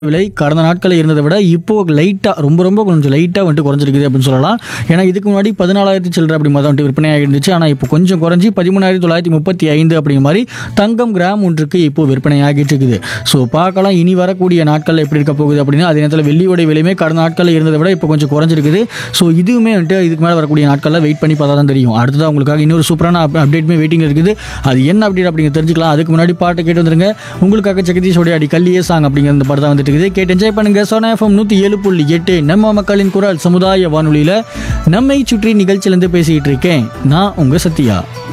விலை கடந்த நாட்களில் இருந்ததை விட இப்போ லைட்டாக ரொம்ப ரொம்ப கொஞ்சம் லைட்டாக வந்துட்டு குறைஞ்சிருக்குது அப்படின்னு சொல்லலாம் ஏன்னா இதுக்கு முன்னாடி பதினாலாயிரத்தி சில்லற அப்படி மாதிரி வந்துட்டு விற்பனையாக இருந்துச்சு ஆனால் இப்போ கொஞ்சம் குறைஞ்சி பதிமூணாயிரத்தி தொள்ளாயிரத்தி முப்பத்தி ஐந்து அப்படிங்கிற மாதிரி தங்கம் கிராம் ஒன்றுக்கு இப்போ விற்பனையாகிட்டு இருக்குது ஸோ பார்க்கலாம் இனி வரக்கூடிய நாட்களில் எப்படி இருக்க போகுது அப்படின்னா அதே நேரத்தில் வெள்ளியோட விலையுமே கடந்த நாட்களில் இருந்ததை விட இப்போ கொஞ்சம் குறைஞ்சிருக்குது ஸோ இதுவுமே வந்துட்டு இதுக்கு மேலே வரக்கூடிய நாட்களில் வெயிட் பண்ணி பார்த்தா தான் தெரியும் அடுத்ததாக உங்களுக்காக இன்னொரு சூப்பரான அப்டேட்மே வெயிட்டிங் இருக்குது அது என்ன அப்டேட் அப்படிங்க தெரிஞ்சுக்கலாம் அதுக்கு முன்னாடி பாட்டை கேட்டு வந்துருங்க உங்களுக்காக ஜெகதீஷோடைய அடி கல்லியே சாங் அப்படிங்கிற அந்த படம் தான் வந்துட்டு இருக்குது கேட்டு என்ஜாய் பண்ணுங்க சோனா எஃப்எம் நூற்றி ஏழு புள்ளி எட்டு நம்ம மக்களின் குரல் சமுதாய வானொலியில் நம்மை சுற்றி நிகழ்ச்சியிலேருந்து பேசிக்கிட்டு இருக்கேன் நான் உங்கள் சத்யா